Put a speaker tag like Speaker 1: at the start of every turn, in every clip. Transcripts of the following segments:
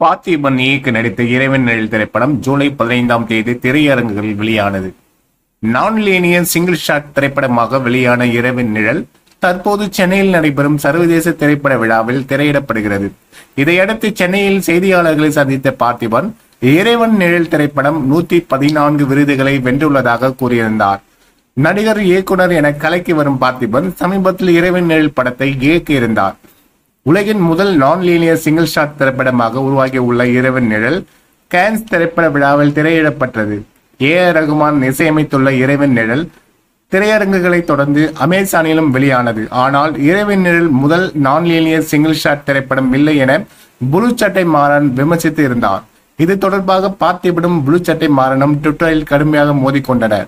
Speaker 1: பார்த்திபன் இயக்க நடித்த இறைவன் நிழல் திரைப்படம் ஜூலை பதினைந்தாம் தேதி திரையரங்குகளில் வெளியானது நான் லீனியர் சிங்கிள் ஷாட் திரைப்படமாக வெளியான இறைவன் நிழல் தற்போது சென்னையில் நடைபெறும் சர்வதேச திரைப்பட விழாவில் திரையிடப்படுகிறது இதையடுத்து சென்னையில் செய்தியாளர்களை சந்தித்த பார்த்திபன் இறைவன் நிழல் திரைப்படம் நூத்தி பதினான்கு விருதுகளை வென்றுள்ளதாக கூறியிருந்தார் நடிகர் இயக்குனர் என கலைக்கு வரும் பார்த்திபன் சமீபத்தில் இறைவன் நிழல் படத்தை இயக்கியிருந்தார் உலகின் முதல் நான் லீனியர் சிங்கிள் ஷாட் திரைப்படமாக உருவாகியுள்ள இரவன் நிழல் கேன்ஸ் திரைப்பட விழாவில் திரையிடப்பட்டது ஏ ஆர் ரகுமான் இசையமைத்துள்ள இறைவன் நிழல் திரையரங்குகளை தொடர்ந்து அமேசானிலும் வெளியானது ஆனால் இறைவன் நிழல் முதல் நான் லீனியர் சிங்கிள் ஷாட் திரைப்படம் இல்லை என புளு சட்டை மாறன் விமர்சித்து இருந்தார் இது தொடர்பாக பார்த்திபனும் புளு சட்டை மாறனும் ட்விட்டரில் கடுமையாக மோதிக்கொண்டனர்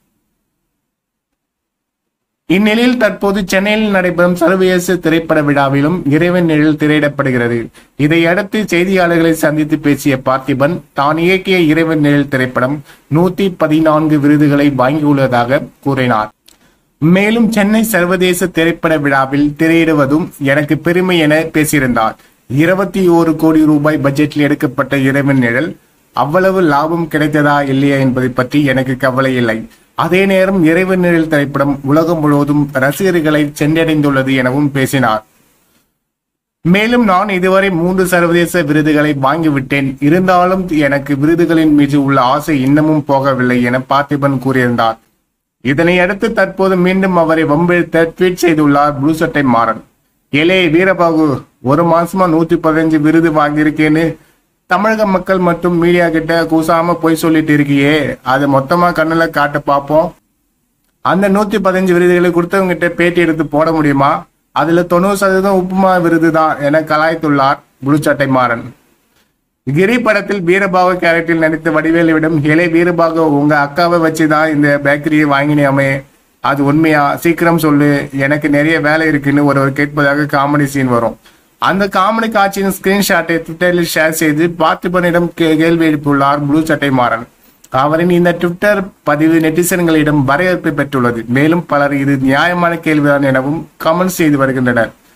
Speaker 1: இந்நிலையில் தற்போது சென்னையில் நடைபெறும் சர்வதேச திரைப்பட விழாவிலும் இறைவன் நிழல் திரையிடப்படுகிறது இதையடுத்து செய்தியாளர்களை சந்தித்து பேசிய பார்த்திபன் தான் இயக்கிய இறைவன் நிழல் திரைப்படம் நூத்தி பதினான்கு விருதுகளை வாங்கியுள்ளதாக கூறினார் மேலும் சென்னை சர்வதேச திரைப்பட விழாவில் திரையிடுவதும் எனக்கு பெருமை என பேசியிருந்தார் இருபத்தி ஓரு கோடி ரூபாய் பட்ஜெட்டில் எடுக்கப்பட்ட இறைவன் நிழல் அவ்வளவு லாபம் கிடைத்ததா இல்லையா என்பதை பற்றி எனக்கு கவலை இல்லை அதே நேரம் இறைவன் நிழல் திரைப்படம் உலகம் முழுவதும் ரசிகர்களை சென்றடைந்துள்ளது எனவும் பேசினார் மேலும் நான் இதுவரை மூன்று சர்வதேச விருதுகளை வாங்கிவிட்டேன் இருந்தாலும் எனக்கு விருதுகளின் மீது உள்ள ஆசை இன்னமும் போகவில்லை என பார்த்திபன் கூறியிருந்தார் இதனை அடுத்து தற்போது மீண்டும் அவரை வம்பிழுத்த ட்வீட் செய்துள்ளார் ப்ளூ சட்டை மாறன் ஏலே வீரபாகு ஒரு மாசமா நூத்தி பதினஞ்சு விருது வாங்கியிருக்கேன்னு தமிழக மக்கள் மற்றும் மீடியா கிட்ட கூசாம போய் சொல்லிட்டு இருக்கியே அதை மொத்தமா கண்ணுல காட்ட பார்ப்போம் அந்த நூத்தி பதினஞ்சு விருதுகளை கொடுத்தவங்க கிட்ட பேட்டி எடுத்து போட முடியுமா அதுல தொண்ணூறு சதவீதம் உப்புமா விருது தான் என கலாய்த்துள்ளார் புளு சட்டை மாறன் கிரி படத்தில் வீரபாகு கேரக்டரில் நடித்த வடிவேலுவிடம் இலை வீரபாகு உங்க அக்காவை வச்சுதான் இந்த பேக்கரியை வாங்கினியாமே அது உண்மையா சீக்கிரம் சொல்லு எனக்கு நிறைய வேலை இருக்குன்னு ஒருவர் கேட்பதாக காமெடி சீன் வரும் அந்த காமெடி காட்சியின் ஸ்கிரீன்ஷாட்டை ட்விட்டரில் ஷேர் செய்து பார்த்திபனிடம் கே- கேள்வி எழுப்பியுள்ளார் ப்ளூ சட்டை மாறன் அவரின் இந்த ட்விட்டர் பதிவு நெட்டிசன்களிடம் வரவேற்பை பெற்றுள்ளது மேலும் பலர் இது நியாயமான கேள்விதான் எனவும் கமெண்ட் செய்து வருகின்றனர்